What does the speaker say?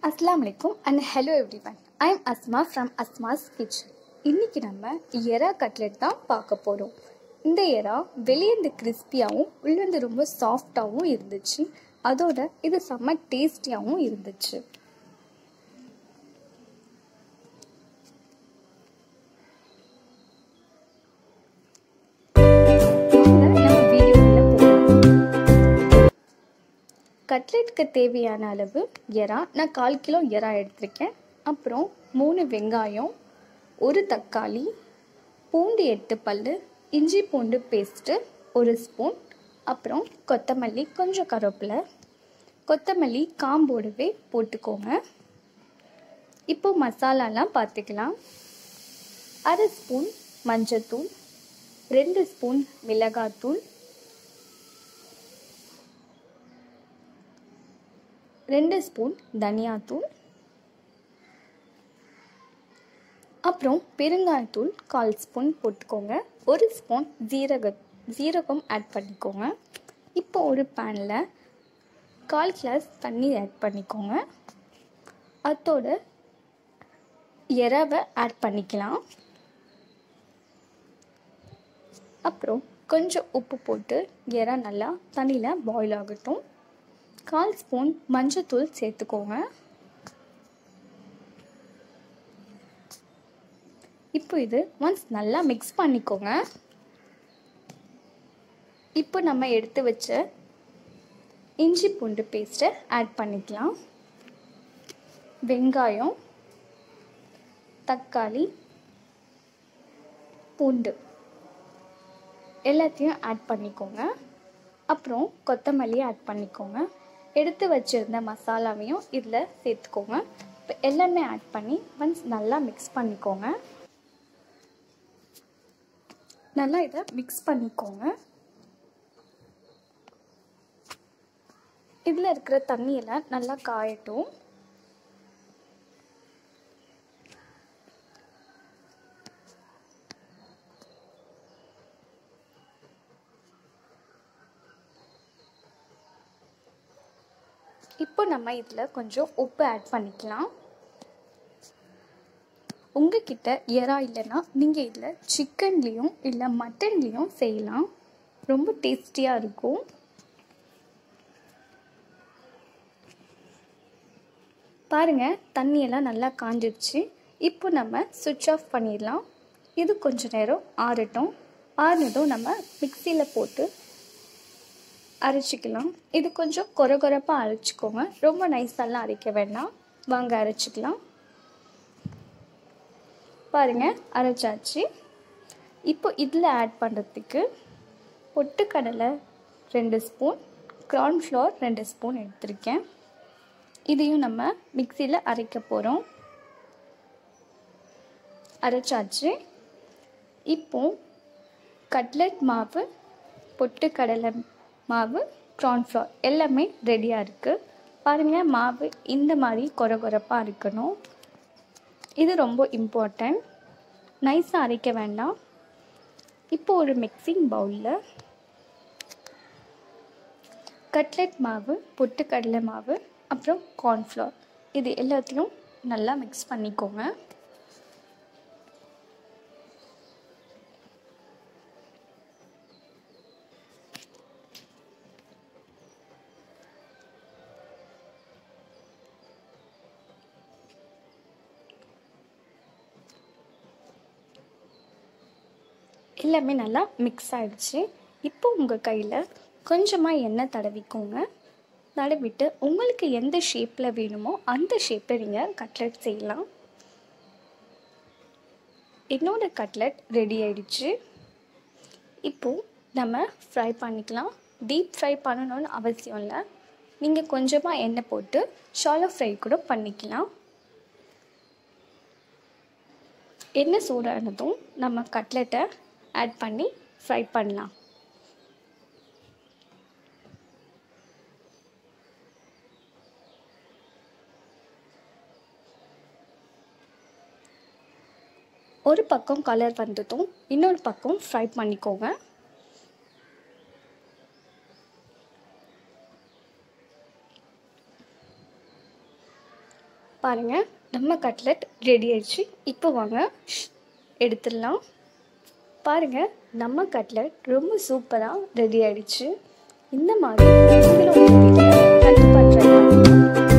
அஸ்லாம் வலைக்கும் and hello everyone I am Asma from Asma's kitchen இன்றைக்கி நம்ம எறா கட்லெட் தான் பார்க்க போகிறோம் இந்த எறா வெளியேந்து கிறிஸ்பியாகவும் உள்ளேந்து ரொம்ப சாஃப்டாகவும் இருந்துச்சு அதோட இது செம்ம டேஸ்டியாகவும் இருந்துச்சு நம்ம வீடியோக்குள்ள போகலாம் கட்லெட்டுக்கு தேவையான அளவு எறா நான் கால் கிலோ எறா எடுத்திருக்கேன் அப்புறம் மூணு வெங்காயம் ஒரு தக்காளி பூண்டு எட்டு பல் இஞ்சி பூண்டு பேஸ்ட்டு ஒரு ஸ்பூன் அப்புறம் கொத்தமல்லி கொஞ்சம் கருவேப்பிலை கொத்தமல்லி காம்போடவே போட்டுக்கோங்க இப்போ மசாலாலாம் பார்த்துக்கலாம் அரை ஸ்பூன் மஞ்சத்தூள் ரெண்டு ஸ்பூன் மிளகாத்தூள் ரெண்டு ஸ்பூன் தனியாத்தூள் அப்புறம் பெருங்காயத்தூள் கால் ஸ்பூன் போட்டுக்கோங்க ஒரு ஸ்பூன் ஜீரக ஜீரகம் ஆட் பண்ணிக்கோங்க இப்போ ஒரு பேனில் கால் கிளாஸ் தண்ணி ஆட் பண்ணிக்கோங்க அதோட எறவை ஆட் பண்ணிக்கலாம் அப்புறம் கொஞ்சம் உப்பு போட்டு எறா நல்லா தண்ணியில் பாயில் ஆகட்டும் கால் ஸ்பூன் மஞ்சத்தூள் சேர்த்துக்கோங்க இப்போ இது ஒன்ஸ் நல்லா மிக்ஸ் பண்ணிக்கோங்க இப்போ நம்ம எடுத்து வச்ச இஞ்சி பூண்டு பேஸ்ட்டை ஆட் பண்ணிக்கலாம் வெங்காயம் தக்காளி பூண்டு எல்லாத்தையும் ஆட் பண்ணிக்கோங்க அப்புறம் கொத்தமல்லி ஆட் பண்ணிக்கோங்க எடுத்து வச்சுருந்த மசாலாவையும் இதில் சேர்த்துக்கோங்க இப்போ எல்லாமே ஆட் பண்ணி ஒன்ஸ் நல்லா மிக்ஸ் பண்ணிக்கோங்க நல்லா இதை மிக்ஸ் பண்ணிக்கோங்க இதில் இருக்கிற தண்ணியெல்லாம் நல்லா காயட்டும் இப்போ நம்ம இதில் கொஞ்சம் உப்பு ஆட் பண்ணிக்கலாம் உங்ககிட்ட எறா இல்லைன்னா நீங்கள் இதில் சிக்கன்லேயும் இல்லை மட்டன்லேயும் செய்யலாம் ரொம்ப டேஸ்டியாக இருக்கும் பாருங்கள் தண்ணியெல்லாம் நல்லா காஞ்சிருச்சு இப்போ நம்ம சுவிட்ச் ஆஃப் பண்ணிடலாம் இது கொஞ்ச நேரம் ஆறட்டும் ஆறுனதும் நம்ம மிக்சியில் போட்டு அரைச்சிக்கலாம் இது கொஞ்சம் கொர கொரப்பாக அரைச்சிக்கோங்க ரொம்ப நைஸாலாம் அரைக்க வேண்டாம் வாங்க அரைச்சிக்கலாம் பாருங்கள் அரைச்சாச்சு இப்போ இதில் ஆட் பண்ணுறதுக்கு பொட்டுக்கடலை ரெண்டு ஸ்பூன் கார்ன்ஃப்ளவர் ரெண்டு ஸ்பூன் எடுத்திருக்கேன் இதையும் நம்ம மிக்சியில் அரைக்க போகிறோம் அரைச்சாச்சு இப்போ கட்லெட் மாவு பொட்டுக்கடலை மாவு கார்ன்ஃப்ளவர் எல்லாமே ரெடியாக இருக்குது பாருங்கள் மாவு இந்த மாதிரி கொர கொரப்பாக இருக்கணும் இது ரொம்ப இம்பார்ட்டண்ட் நைஸாக அரைக்க வேண்டாம் இப்போ ஒரு மிக்சிங் பவுலில் கட்லெட் மாவு பொட்டுக்கடலை மாவு அப்புறம் கார்ன்ஃப்ளவர் இது எல்லாத்தையும் நல்லா மிக்ஸ் பண்ணிக்கோங்க எல்லாமே நல்லா மிக்ஸ் ஆகிடுச்சு இப்போ உங்கள் கையில் கொஞ்சமாக எண்ணெய் தடவிக்கோங்க தடவிட்டு உங்களுக்கு எந்த ஷேப்பில் வேணுமோ அந்த ஷேப்பில் நீங்கள் கட்லெட் செய்யலாம் என்னோட கட்லெட் ரெடி ஆயிடுச்சு இப்போது நம்ம ஃப்ரை பண்ணிக்கலாம் டீப் ஃப்ரை பண்ணணும்னு அவசியம் இல்லை நீங்கள் கொஞ்சமாக எண்ணெய் போட்டு ஷாலோ ஃப்ரை கூட பண்ணிக்கலாம் எண்ணெய் சூடானதும் நம்ம கட்லெட்டை ஆட் பண்ணி ஃப்ரை பண்ணலாம் ஒரு பக்கம் கலர் வந்ததும் இன்னொரு பக்கம் ஃப்ரை பண்ணிக்கோங்க பாருங்கள் நம்ம கட்லெட் ரெடி ஆயிடுச்சு இப்போ வாங்க எடுத்துடலாம் பாருங்கள் நம்ம கட்லெட் ரொம்ப சூப்பராக ரெடி ஆயிடுச்சு இந்த மாதிரி நீங்களும் உங்கள் வீட்டில் கண்டிப்பாக ட்ரை பண்ணுங்க